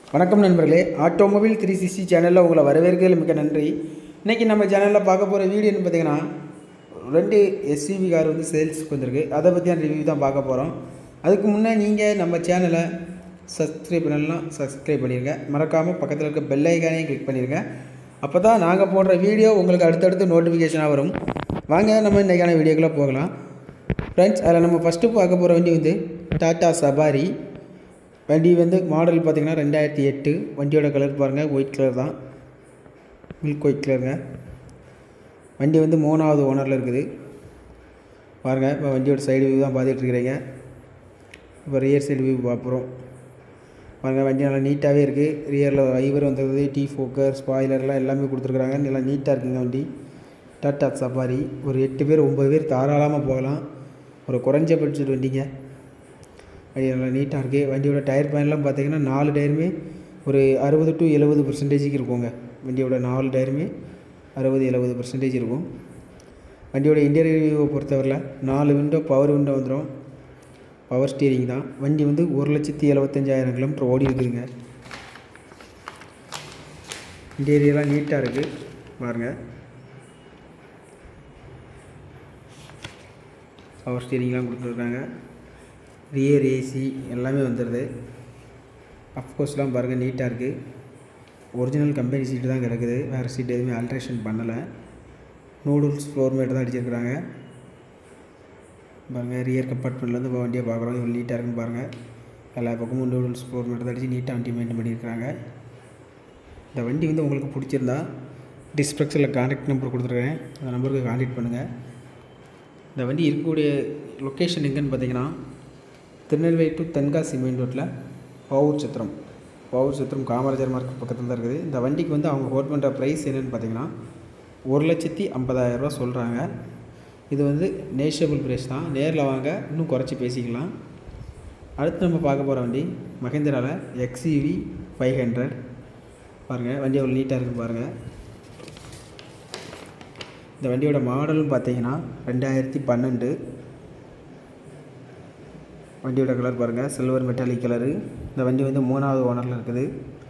வணக்கம் நண்பர்களே automobile three sixty சேனலில் உங்களை வரவேற்கிறதுல மிக்க நன்றி இன்றைக்கி நம்ம சேனலில் பார்க்க போகிற வீடியோன்னு பார்த்தீங்கன்னா ரெண்டு எஸ்யூவி கார் வந்து சேல்ஸுக்கு வந்திருக்கு அதை பற்றியான ரிவ்யூ தான் பார்க்க போகிறோம் அதுக்கு முன்னே நீங்கள் நம்ம சேனலை சப்ஸ்கிரைப் பண்ணலாம் சப்ஸ்கிரைப் பண்ணிடுங்க மறக்காமல் பக்கத்தில் இருக்க பெல் ஐக்கானையும் கிளிக் பண்ணிடுங்க அப்போ தான் நாங்கள் போடுற வீடியோ உங்களுக்கு அடுத்தடுத்து நோட்டிஃபிகேஷனாக வரும் வாங்க நம்ம இன்றைக்கான வீடியோக்குள்ளே போகலாம் ஃப்ரெண்ட்ஸ் அதில் நம்ம ஃபஸ்ட்டு பார்க்க போகிற வண்டி வந்து டாட்டா சபாரி வண்டி வந்து மாடல் பார்த்திங்கன்னா ரெண்டாயிரத்தி எட்டு வண்டியோட கலர் பாருங்கள் ஒயிட் கலர் தான் மில்க் ஒயிட் கலருங்க வண்டி வந்து மூணாவது ஓனரில் இருக்குது பாருங்கள் இப்போ வண்டியோட சைடு வியூ தான் பார்த்துட்ருக்கிறீங்க இப்போ ரியர் சைடு வியூ பார்க்குறோம் பாருங்கள் வண்டி நல்லா நீட்டாகவே இருக்குது ரியரில் ஐவர் வந்தது டீ ஃபோக்கர் ஸ்பாய்லர்லாம் எல்லாமே கொடுத்துருக்குறாங்க நல்லா நீட்டாக இருக்குங்க வண்டி டாட்டா சஃபாரி ஒரு எட்டு பேர் ஒம்பது பேர் தாராளமாக போகலாம் ஒரு குறைஞ்ச பட்ஜெட் வண்டிங்க வண்டி நல்லா நீட்டாக இருக்குது வண்டியோட டயர் பயன்லாம் பார்த்தீங்கன்னா நாலு டயருமே ஒரு அறுபது டு எழுபது பர்சன்டேஜுக்கு இருக்குங்க வண்டியோட நாலு டயருமே அறுபது எழுபது பர்சன்டேஜ் இருக்கும் வண்டியோட இன்டீரியர் வியூவை பொறுத்தவரையில் நாலு விண்டோ பவர் விண்டோ வந்துடும் பவர் ஸ்டீரிங் தான் வண்டி வந்து ஒரு லட்சத்தி எழுபத்தஞ்சாயிரம் கிலோமீட்டர் ஓடி இருக்குதுங்க இன்டீரியர்லாம் நீட்டாக இருக்குது பாருங்கள் பவர் ஸ்டீரிங்லாம் கொடுத்துருக்காங்க ரியர் ஏசி எல்லாமே வந்துடுது அஃப்கோர்ஸ்லாம் பாருங்கள் நீட்டாக இருக்குது ஒரிஜினல் கம்பெனி சீட்டு தான் கிடக்குது வேறு சீட் எதுவுமே ஆல்ட்ரேஷன் பண்ணலை நூடுல்ஸ் ஃப்ளோர் மேட் தான் அடிச்சிருக்கிறாங்க பாருங்கள் ரியர் கம்பார்ட்மெண்ட்லேருந்து இப்போ வண்டியை பார்க்குறோம் இவ்வளோ நீட்டாக இருக்குன்னு பாருங்கள் எல்லா பக்கமும் நூடுல்ஸ் ஃப்ளோர் மேட் தான் அடித்து நீட்டாக வண்டி மெயின்டைன் பண்ணியிருக்கிறாங்க இந்த வண்டி வந்து உங்களுக்கு பிடிச்சிருந்தா டிஸ்பிளக்ஸில் கான்டாக்ட் நம்பர் கொடுத்துருக்கேன் அந்த நம்பருக்கு கான்டாக்ட் பண்ணுங்கள் இந்த வண்டி இருக்கக்கூடிய லொக்கேஷன் எங்கேன்னு பார்த்தீங்கன்னா திருநெல்வேலி டு தென்காசி மெயின் ரோட்டில் பவுர் சத்திரம் பவுர் சத்திரம் காமராஜர் மார்க்கெட் பக்கத்தில் தான் இருக்குது இந்த வண்டிக்கு வந்து அவங்க ஹோல்ட் பண்ணுற ப்ரைஸ் என்னென்னு பார்த்தீங்கன்னா ஒரு லட்சத்தி ஐம்பதாயிரரூபா சொல்கிறாங்க இது வந்து நேஷபிள் ப்ரைஸ் தான் நேரில் வாங்க இன்னும் குறைச்சி பேசிக்கலாம் அடுத்து நம்ம பார்க்க போகிற வண்டி மகேந்திராவில் எக்ஸ்இவி ஃபைவ் ஹண்ட்ரட் பாருங்கள் வண்டி அவ்வளோ நீட்டாக இருக்குது பாருங்கள் இந்த வண்டியோட மாடல்னு பார்த்தீங்கன்னா ரெண்டாயிரத்தி பன்னெண்டு வண்டியோட கலர் பாருங்கள் சில்வர் மெட்டாலிக் கலரு இந்த வண்டி வந்து மூணாவது ஓனரில் இருக்குது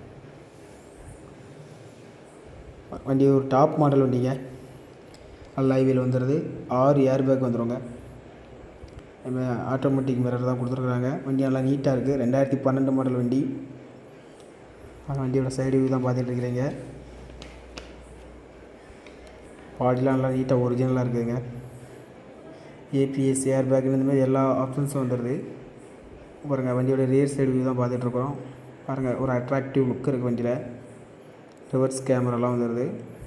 வண்டி ஒரு டாப் மாடல் வண்டிங்க நல்ல ஐவியில் வந்துடுது ஆறு ஏர் பேக் வந்துடுங்க ஆட்டோமேட்டிக் மிரர் தான் கொடுத்துருக்குறாங்க வண்டி நல்லா நீட்டாக இருக்குது ரெண்டாயிரத்தி பன்னெண்டு மாடல் வண்டி வண்டியோட சைடு வியூ தான் பார்த்துட்டு இருக்கிறீங்க பாடிலாம் நல்லா நீட்டாக ஒரிஜினலாக இருக்குதுங்க ஏபிஎஸ் ஏர் பேக் இந்த மாதிரி எல்லா ஆப்ஷன்ஸும் வந்துடுது பாருங்கள் வண்டியோட ரியர் சைடு வியூ தான் பார்த்துட்ருக்கோம் பாருங்கள் ஒரு அட்ராக்டிவ் லுக் இருக்குது வண்டியில் ரிவர்ஸ் கேமராலாம் வந்துடுது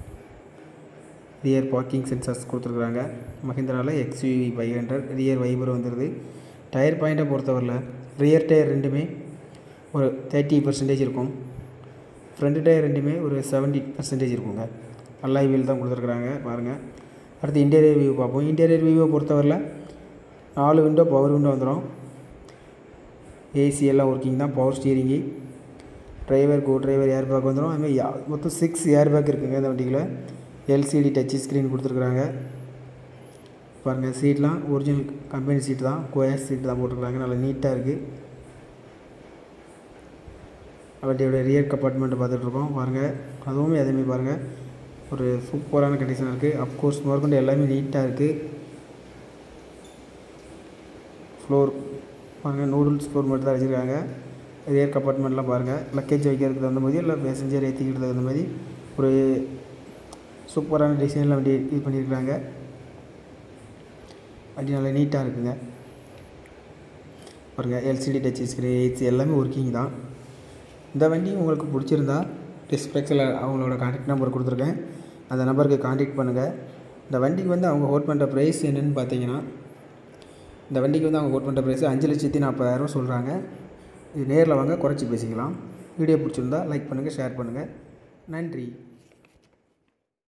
ரியர் பார்க்கிங் சென்சர்ஸ் கொடுத்துருக்குறாங்க மஹிந்திராவில் XUV five hundred rear wiper வந்துடுது டயர் பாயிண்ட்டை பொறுத்தவரையில் ரியர் டயர் ரெண்டுமே ஒரு தேர்ட்டி பர்சன்டேஜ் இருக்கும் ஃப்ரண்ட் டயர் ரெண்டுமே ஒரு செவன்ட்டி பர்சன்டேஜ் இருக்குங்க அல்லாய் வீல் தான் கொடுத்துருக்குறாங்க பாருங்கள் அடுத்து இன்டீரியர் வியூ பார்ப்போம் இன்டீரியர் வியூவை பொறுத்தவரையில் நாலு விண்டோ பவர் விண்டோ வந்துடும் ஏசி எல்லாம் ஒர்க்கிங் தான் power steering driver co driver air bag வந்துடும் அதுமாதிரி மொத்தம் சிக்ஸ் ஏர் பேக் இருக்குங்க இந்த வண்டியில் எல்சிடி டச் ஸ்க்ரீன் கொடுத்துருக்குறாங்க பாருங்கள் சீட்லாம் ஒரிஜினல் கம்பெனி சீட் தான் கோயஸ் சீட் தான் போட்டிருக்காங்க நல்லா நீட்டாக இருக்குது வண்டியோட ரியர் கம்பார்ட்மெண்ட்டை பார்த்துட்ருக்கோம் பாருங்கள் அதுவுமே அதேமாதிரி பாருங்கள் ஒரு சூப்பரான கண்டிஷனாக இருக்குது அப்கோர்ஸ் முதற்கொண்டு எல்லாமே நீட்டாக இருக்குது ஃப்ளோர் பாருங்கள் நூடுல்ஸ் ஃப்ளோர் மட்டும் தான் வச்சுருக்காங்க ரியர் கம்பார்ட்மெண்ட்லாம் பாருங்கள் லக்கேஜ் வைக்கிறதுக்கு தகுந்த மாதிரி இல்லை பேசஞ்சர் ஏற்றிக்கிறது தகுந்த மாதிரி ஒரு சூப்பரான டிசைனில் வண்டி இது பண்ணியிருக்கிறாங்க வண்டி நல்லா நீட்டாக இருக்குங்க பாருங்கள் எல்சிடி டச் ஸ்க்ரீன் ஏசி எல்லாமே ஒர்க்கிங் தான் இந்த வண்டி உங்களுக்கு பிடிச்சிருந்தா டிஸ்பிளக்ஸில் அவங்களோட கான்டாக்ட் நம்பர் கொடுத்துருக்கேன் அந்த நம்பருக்கு கான்டாக்ட் பண்ணுங்கள் இந்த வண்டிக்கு வந்து அவங்க ஹோட் பண்ணுற ப்ரைஸ் என்னென்னு பார்த்தீங்கன்னா இந்த வண்டிக்கு வந்து அவங்க ஹோட் பண்ணுற ப்ரைஸ் அஞ்சு லட்சத்தி நாற்பதாயிரம் சொல்கிறாங்க இது நேரில் வாங்க குறைச்சி பேசிக்கலாம் வீடியோ பிடிச்சிருந்தா லைக் பண்ணுங்கள் ஷேர் பண்ணுங்கள் நன்றி